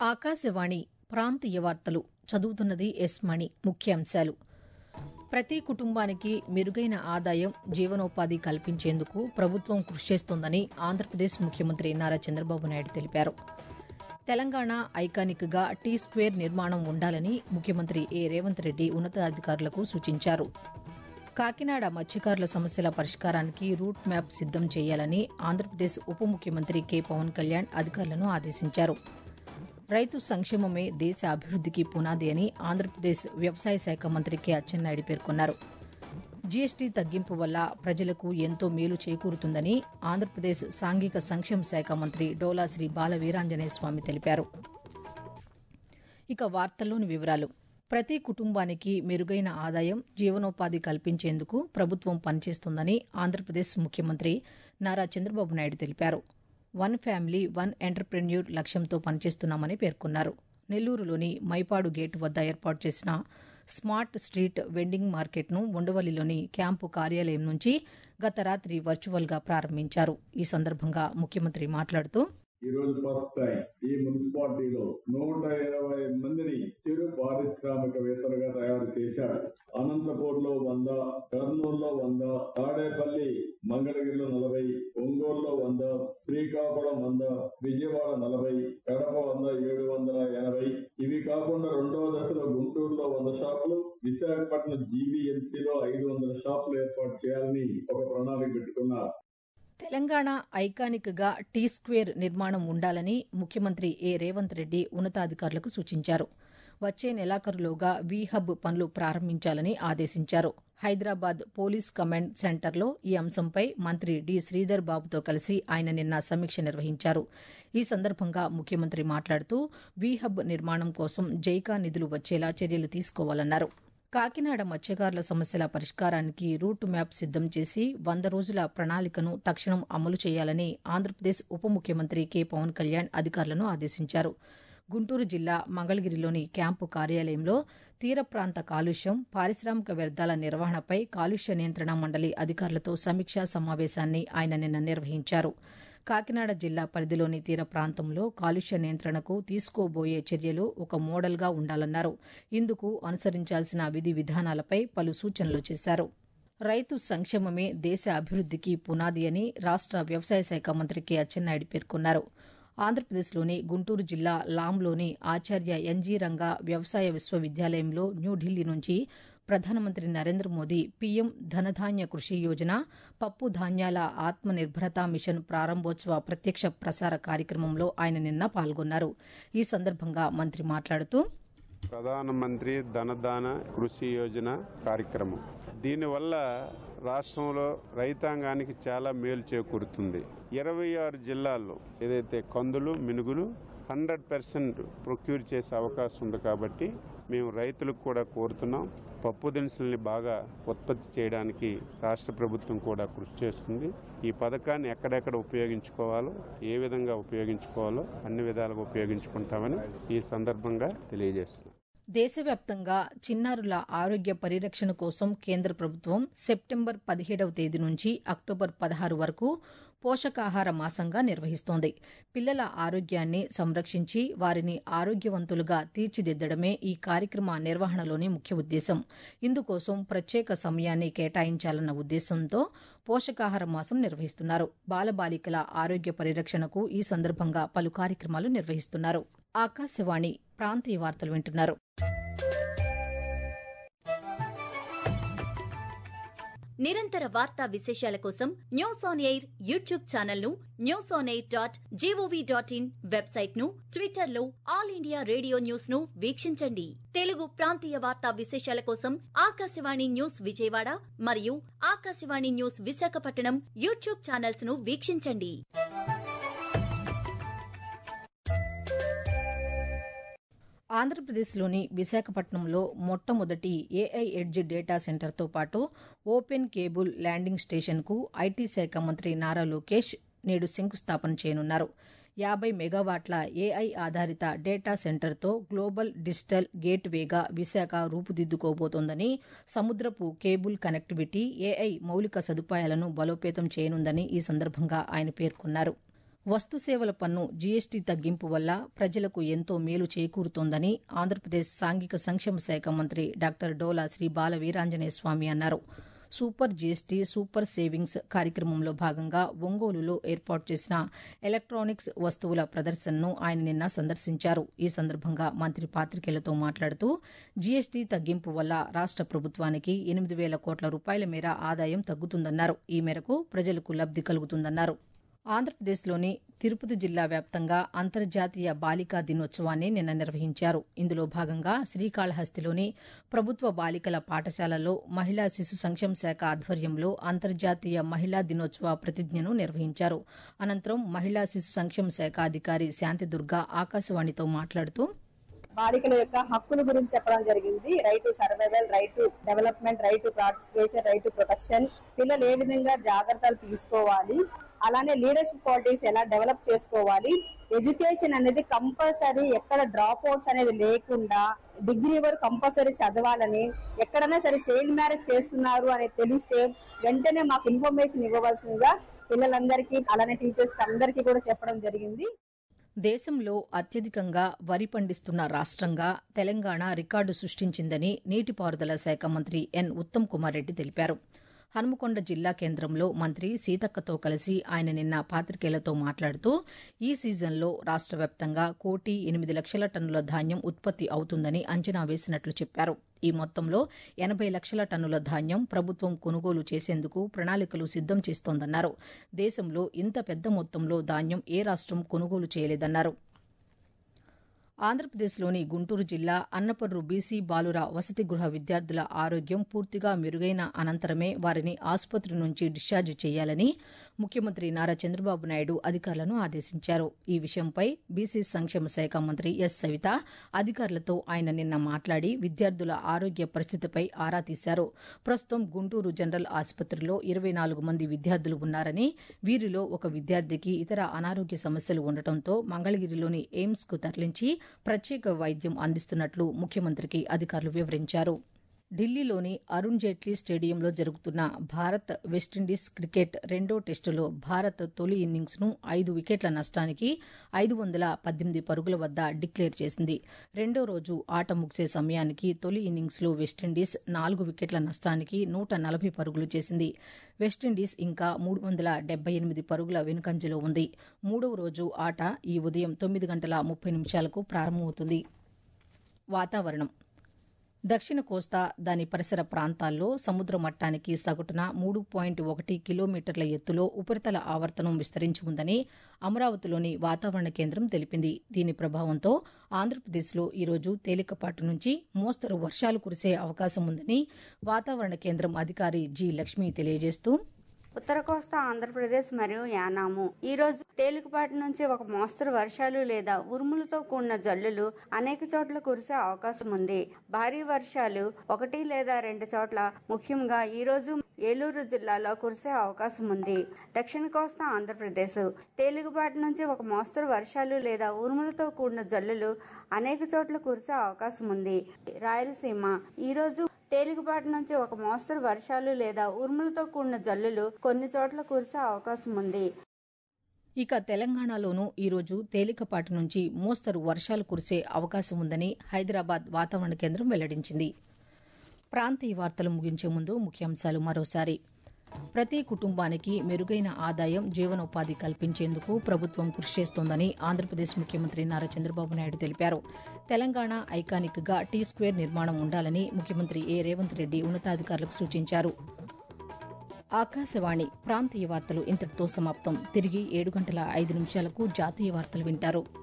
ఆకాశవాణి ప్రాంతీయ వార్తలు చదువుతున్నది ఎస్ మణి ముఖ్యాంశాలు ప్రతి కుటుంబానికి మెరుగైన ఆదాయం జీవనోపాధి కల్పించేందుకు ప్రభుత్వం కృషి చేస్తోందని ఆంధ్రప్రదేశ్ ముఖ్యమంత్రి నారా చంద్రబాబు నాయుడు తెలిపారు తెలంగాణ ఐకానిక్గా టీ స్క్వేర్ నిర్మాణం ఉండాలని ముఖ్యమంత్రి ఏ రేవంత్ రెడ్డి ఉన్నతాధికారులకు సూచించారు కాకినాడ మత్స్యకారుల సమస్యల పరిష్కారానికి రూట్ మ్యాప్ సిద్దం చేయాలని ఆంధ్రప్రదేశ్ ఉప ముఖ్యమంత్రి కె పవన్ కళ్యాణ్ అధికారులను ఆదేశించారు రైతు సంక్షేమమే దేశ అభివృద్దికి పునాది అని ఆంధ్రప్రదేశ్ వ్యవసాయ శాఖ మంత్రి కె అచ్చెన్నాయుడు పేర్కొన్నారు జీఎస్టీ తగ్గింపు వల్ల ప్రజలకు ఎంతో మేలు చేకూరుతుందని ఆంధ్రప్రదేశ్ సాంఘిక సంక్షేమ శాఖ మంత్రి డోలా శ్రీ బాల వీరాంజనేయ స్వామి తెలిపారు ఇక వార్తల్లోని వివరాలు ప్రతి కుటుంబానికి మెరుగైన ఆదాయం జీవనోపాధి కల్పించేందుకు ప్రభుత్వం పనిచేస్తోందని ఆంధ్రప్రదేశ్ ముఖ్యమంత్రి నారా చంద్రబాబు నాయుడు తెలిపారు వన్ ఫ్యామిలీ వన్ ఎంటర్ప్రెన్యూర్ లక్ష్యంతో పనిచేస్తున్నామని పేర్కొన్నారు నెల్లూరులోని మైపాడు గేటు వద్ద ఏర్పాటు చేసిన స్మార్ట్ స్ట్రీట్ వెండింగ్ మార్కెట్ను ఉండవల్లిలోని క్యాంపు కార్యాలయం నుంచి గత రాత్రి వర్చువల్గా ప్రారంభించారు ఈ సందర్భంగా ముఖ్యమంత్రి మాట్లాడుతూ ఈ రోజు ఫస్ట్ టైం ఈ మున్సిపాలిటీలో నూట ఇరవై మందిని చిరు పారిశ్రామికవేత్తలుగా తయారు చేశాడు అనంతపూర్ లో వంద కర్నూలులో వంద తాడేపల్లి మంగళగిరిలో నలభై ఒంగోలులో వంద శ్రీకాకుళం వంద విజయవాడ నలభై కడప వంద ఏడు వందల ఎనభై ఇవి కాకుండా రెండవ దశలో గుంటూరులో వంద షాపులు విశాఖపట్నం జీవీఎంసీలో ఐదు వందల షాపులు ఏర్పాటు చేయాలని ఒక ప్రణాళిక పెట్టుకున్నారు తెలంగాణ ఐకానిక్ గా టీ స్క్వేర్ నిర్మాణం ఉండాలని ముఖ్యమంత్రి ఏ రేవంత్ రెడ్డి ఉన్నతాధికారులకు సూచించారు వచ్చే నెలాఖరులోగా వి హబ్ పనులు ప్రారంభించాలని ఆదేశించారు హైదరాబాద్ పోలీస్ కమాండ్ సెంటర్లో ఈ అంశంపై మంత్రి డి శ్రీధర్ బాబుతో కలిసి ఆయన నిన్న సమీక్ష నిర్వహించారు ఈ సందర్భంగా ముఖ్యమంత్రి మాట్లాడుతూ వి హబ్ నిర్మాణం కోసం జైకా నిధులు వచ్చేలా చర్యలు తీసుకోవాలన్నారు కాకినాడ మత్స్యకారుల సమస్యల పరిష్కారానికి రూట్ మ్యాప్ సిద్దం చేసి వంద రోజుల ప్రణాళికను తక్షణం అమలు చేయాలని ఆంధ్రప్రదేశ్ ఉప ముఖ్యమంత్రి కె పవన్ కళ్యాణ్ అధికారులను ఆదేశించారు గుంటూరు జిల్లా మంగళగిరిలోని క్యాంపు కార్యాలయంలో తీర ప్రాంత కాలుష్యం పారిశ్రామిక వ్యర్థాల నిర్వహణపై కాలుష్య నియంత్రణ మండలి అధికారులతో సమీక్షా సమావేశాన్ని ఆయన నిన్న నిర్వహించారు కాకినాడ జిల్లా పరిధిలోని తీర ప్రాంతంలో కాలుష్య నియంత్రణకు తీసుకోబోయే చర్యలు ఒక మోడల్గా ఉండాలన్నారు ఇందుకు అనుసరించాల్సిన విధి విధానాలపై పలు సూచనలు చేశారు రైతు సంక్షేమమే దేశ అభివృద్దికి పునాది అని రాష్ట వ్యవసాయ శాఖ మంత్రి కె అచ్చెన్నాయుడు పేర్కొన్నారు ఆంధ్రప్రదేశ్లోని గుంటూరు జిల్లా లాంలోని ఆచార్య ఎన్జీ రంగా వ్యవసాయ విశ్వవిద్యాలయంలో న్యూఢిల్లీ నుంచి ప్రధానమంత్రి నరేంద్ర మోదీ పీఎం ధనధాన్య కృషి యోజన పప్పు ధాన్యాల ఆత్మ నిర్భరతా మిషన్ ప్రారంభోత్సవ ప్రత్యక్ష ప్రసార కార్యక్రమంలో ఆయన నిన్న పాల్గొన్నారు ఈ సందర్భంగా మంత్రి మాట్లాడుతూ ప్రధానమంత్రి ధనదాన కృషి యోజన కార్యక్రమం దీనివల్ల రాష్ట్రంలో రైతాంగానికి చాలా మేలు చేకూరుతుంది ఇరవై ఆరు జిల్లాల్లో ఏదైతే కందులు మినుగులు హండ్రెడ్ పర్సెంట్ ప్రొక్యూర్ చేసే అవకాశం ఉంది కాబట్టి మేము రైతులకు కూడా కోరుతున్నాం పప్పు దినుసుల్ని బాగా ఉత్పత్తి చేయడానికి రాష్ట్ర ప్రభుత్వం కూడా కృషి చేస్తుంది ఈ పథకాన్ని ఎక్కడెక్కడ ఉపయోగించుకోవాలో ఏ విధంగా ఉపయోగించుకోవాలో అన్ని విధాలుగా ఉపయోగించుకుంటామని ఈ సందర్భంగా తెలియజేస్తున్నాం దేశవ్యాప్తంగా చిన్నారుల ఆరోగ్య పరిరక్షణ కోసం కేంద్ర ప్రభుత్వం సెప్టెంబర్ పదిహేడవ తేదీ నుంచి అక్టోబర్ పదహారు వరకు పోషకాహార మాసంగా నిర్వహిస్తోంది పిల్లల ఆరోగ్యాన్ని సంరక్షించి వారిని ఆరోగ్యవంతులుగా తీర్చిదిద్దడమే ఈ కార్యక్రమ నిర్వహణలోని ముఖ్య ఉద్దేశం ఇందుకోసం ప్రత్యేక సమయాన్ని కేటాయించాలన్న ఉద్దేశంతో పోషకాహార మాసం నిర్వహిస్తున్నారు బాలబాలికల ఆరోగ్య పరిరక్షణకు ఈ సందర్భంగా పలు కార్యక్రమాలు నిర్వహిస్తున్నారు ఆకాశవాణి ప్రాంతీయ వార్తలు వింటున్నారు నిరంతర వార్తా విశేషాల కోసం news on air YouTube channel ను news on air dot GOV dot in website ను ట్విట్టర్ లో ఆల్ ఇండియా రేడియో న్యూస్ ను వీక్షించండి తెలుగు ప్రాంతీయ వార్తా విశేషాల కోసం ఆకాశవాణి న్యూస్ విజయవాడ మరియు Akashvani news Visakhapatnam YouTube channels ను వీక్షించండి ఆంధ్రప్రదేశ్లోని విశాఖపట్నంలో మొట్టమొదటి ఏఐ ఎడ్జ్ డేటా సెంటర్తో పాటు ఓపెన్ కేబుల్ ల్యాండింగ్ స్టేషన్కు ఐటీ శాఖ మంత్రి నారా లోకేష్ నేడు శంకుస్థాపన చేయనున్నారు యాభై మెగావాట్ల ఏఐ ఆధారిత డేటా సెంటర్తో గ్లోబల్ డిజిటల్ గేట్ వేగా విశాఖ రూపుదిద్దుకోబోతోందని సముద్రపు కేబుల్ కనెక్టివిటీ ఏఐ మౌలిక సదుపాయాలను బలోపేతం చేయనుందని ఈ సందర్భంగా ఆయన పేర్కొన్నారు వస్తు సేవల పన్ను జీఎస్టీ తగ్గింపు వల్ల ప్రజలకు ఎంతో మేలు చేకూరుతోందని ఆంధ్రప్రదేశ్ సాంఘిక సంక్షేమ శాఖ మంత్రి డాక్టర్ డోలా శ్రీ బాల వీరాంజనేయ స్వామి అన్నారు సూపర్ జీఎస్టీ సూపర్ సేవింగ్స్ కార్యక్రమంలో భాగంగా ఒంగోలులో ఏర్పాటు చేసిన ఎలక్ట్రానిక్స్ వస్తువుల ప్రదర్శనను ఆయన నిన్న సందర్శించారు ఈ సందర్భంగా మంత్రి పాతికేయులతో మాట్లాడుతూ జీఎస్టీ తగ్గింపు వల్ల రాష్ట ప్రభుత్వానికి ఎనిమిది వేల కోట్ల రూపాయల మేర ఆదాయం తగ్గుతుందన్నారు ఈ మేరకు ప్రజలకు లబ్ది కలుగుతుందన్నారు ఆంధ్రప్రదేశ్లోని తిరుపతి జిల్లా వ్యాప్తంగా అంతర్జాతీయ బాలికా దినోత్సవాన్ని నిన్న నిర్వహించారు ఇందులో భాగంగా శ్రీకాళహస్తిలోని ప్రభుత్వ బాలికల పాఠశాలలో మహిళా శిశు సంక్షేమ శాఖ ఆధ్వర్యంలో అంతర్జాతీయ మహిళా దినోత్సవ ప్రతిజ్ఞను నిర్వహించారు అనంతరం మహిళా శిశు సంక్షేమ శాఖ అధికారి శాంతిదుర్గ ఆకాశవాణితో మాట్లాడుతూ బాలికల యొక్క హక్కుల గురించి చెప్పడం జరిగింది right to survival right to development right to participation right to protection పిల్లలు ఏ విధంగా జాగ్రత్తలు తీసుకోవాలి అలానే లీడర్షిప్ క్వాలిటీస్ ఎలా డెవలప్ చేసుకోవాలి ఎడ్యుకేషన్ అనేది కంపల్సరీ ఎక్కడ డ్రాప్ అవుట్స్ అనేది లేకుండా డిగ్రీ వరకు కంపల్సరీ చదవాలని ఎక్కడైనా సరే చైల్డ్ మ్యారేజ్ చేస్తున్నారు అనేది తెలిస్తే వెంటనే మాకు ఇన్ఫర్మేషన్ ఇవ్వవలసిందిగా పిల్లలందరికీ అలానే టీచర్స్ అందరికీ కూడా చెప్పడం జరిగింది దేశంలో అత్యధికంగా వరి పండిస్తున్న రాష్ట్రంగా తెలంగాణ రికార్డు సృష్టించిందని నీటిపారుదల శాఖ మంత్రి ఎన్ ఉత్తమ్ కుమార్ రెడ్డి తెలిపారు హనుమకొండ జిల్లా కేంద్రంలో మంత్రి సీతక్కతో కలిసి ఆయన నిన్న పాతికేయులతో మాట్లాడుతూ ఈ సీజన్లో రాష్ట్ర వ్యాప్తంగా కోటి ఎనిమిది లక్షల టన్నుల ధాన్యం ఉత్పత్తి అవుతుందని అంచనా వేసినట్లు చెప్పారు ఈ మొత్తంలో ఎనభై లక్షల టన్నుల ధాన్యం ప్రభుత్వం కొనుగోలు చేసేందుకు ప్రణాళికలు సిద్దం చేస్తోందన్నారు దేశంలో ఇంత పెద్ద మొత్తంలో ధాన్యం ఏ రాష్ట్రం కొనుగోలు చేయలేదన్నారు ఆంధ్రప్రదేశ్లోని గుంటూరు జిల్లా అన్నపర్రు బీసీ బాలుర వసతి గృహ విద్యార్థుల ఆరోగ్యం పూర్తిగా మెరుగైన అనంతరమే వారిని ఆసుపత్రి నుంచి డిశ్చార్జ్ చేయాలని ముఖ్యమంత్రి నారా చంద్రబాబు నాయుడు అధికారులను ఆదేశించారు ఈ విషయంపై బీసీ సంక్షేమ శాఖ మంత్రి ఎస్ సవిత అధికారులతో ఆయన నిన్న మాట్లాడి విద్యార్థుల ఆరోగ్య పరిస్థితిపై ఆరా తీశారు ప్రస్తుతం గుంటూరు జనరల్ ఆసుపత్రిలో ఇరవై నాలుగు మంది విద్యార్థులు ఉన్నారని వీరిలో ఒక విద్యార్థికి ఇతర అనారోగ్య సమస్యలు ఉండటంతో మంగళగిరిలోని ఎయిమ్స్కు తరలించి ప్రత్యేక వైద్యం అందిస్తున్నట్లు ముఖ్యమంత్రికి అధికారులు వివరించారు ఢిల్లీలోని అరుణ్ జైట్లీ స్టేడియంలో జరుగుతున్న భారత్ వెస్టిండీస్ క్రికెట్ రెండో టెస్టులో భారత్ తొలి ఇన్నింగ్స్ను ఐదు వికెట్ల నష్టానికి ఐదు వందల పద్దెనిమిది పరుగుల వద్ద డిక్లేర్ చేసింది రెండో రోజు ఆట ముగిసే సమయానికి తొలి ఇన్నింగ్స్లో వెస్టిండీస్ నాలుగు వికెట్ల నష్టానికి నూట నలభై పరుగులు చేసింది వెస్టిండీస్ ఇంకా మూడు వందల డెబ్బై ఎనిమిది పరుగుల వెనుకంజలో ఉంది మూడవ రోజు ఆట ఈ ఉదయం తొమ్మిది గంటల ముప్పై నిమిషాలకు ప్రారంభమవుతుంది వాతావరణం దక్షిణ కోస్తా దాని పరిసర ప్రాంతాల్లో సముద్ర మట్టానికి సగటున మూడు పాయింట్ ఒకటి కిలోమీటర్ల ఎత్తులో ఉపరితల ఆవర్తనం విస్తరించి ఉందని అమరావతిలోని వాతావరణ కేంద్రం తెలిపింది దీని ప్రభావంతో ఆంధ్రప్రదేశ్లో ఈరోజు తేలికపాటి నుంచి మోస్తరు వర్షాలు కురిసే అవకాశం ఉందని వాతావరణ కేంద్రం అధికారి జి లక్ష్మి తెలియజేస్తూ ఉత్తర కోస్తా ఆంధ్రప్రదేశ్ మరియు యానాము ఈ రోజు తేలికపాటి నుంచి ఒక మోస్తరు వర్షాలు లేదా ఉరుములతో కూడిన జల్లులు అనేక చోట్ల కురిసే అవకాశం ఉంది భారీ వర్షాలు ఒకటి లేదా రెండు చోట్ల ముఖ్యంగా ఈ రోజు ఏలూరు జిల్లాలో కురిసే అవకాశం ఉంది దక్షిణ కోస్తా ఆంధ్రప్రదేశ్ తేలికపాటి నుంచి ఒక మోస్తరు వర్షాలు లేదా ఉరుములతో కూడిన జల్లులు అనేక చోట్ల కురిసే అవకాశం ఉంది రాయలసీమ ఈ రోజు తేలికపాటి నుంచి ఒక మోస్తరు వర్షాలు లేదా ఉరుములతో కూడిన జల్లులు కొన్ని చోట్ల కురిసే అవకాశం ఉంది ఇక తెలంగాణలోనూ ఈరోజు తేలికపాటి నుంచి మోస్తరు వర్షాలు కురిసే అవకాశం ఉందని హైదరాబాద్ వాతావరణ కేంద్రం వెల్లడించింది ప్రాంతీయ వార్తలు ముగించే ముందు ముఖ్యాంశాలు మరోసారి ప్రతి కుటుంబానికి మెరుగైన ఆదాయం జీవనోపాధి కల్పించేందుకు ప్రభుత్వం కృషి చేస్తోందని ఆంధ్రప్రదేశ్ ముఖ్యమంత్రి నారా చంద్రబాబు నాయుడు తెలిపారు తెలంగాణ ఐకానిక్ గా టీ స్క్వేర్ నిర్మాణం ఉండాలని ముఖ్యమంత్రి ఏ రేవంత్ రెడ్డి ఉన్నతాధికారులకు సూచించారు ఆకాశవాణి ప్రాంతీయ వార్తలు ఇంతటితో సమాప్తం తిరిగి ఏడు గంటల ఐదు నిమిషాలకు జాతీయ వార్తలు వింటారు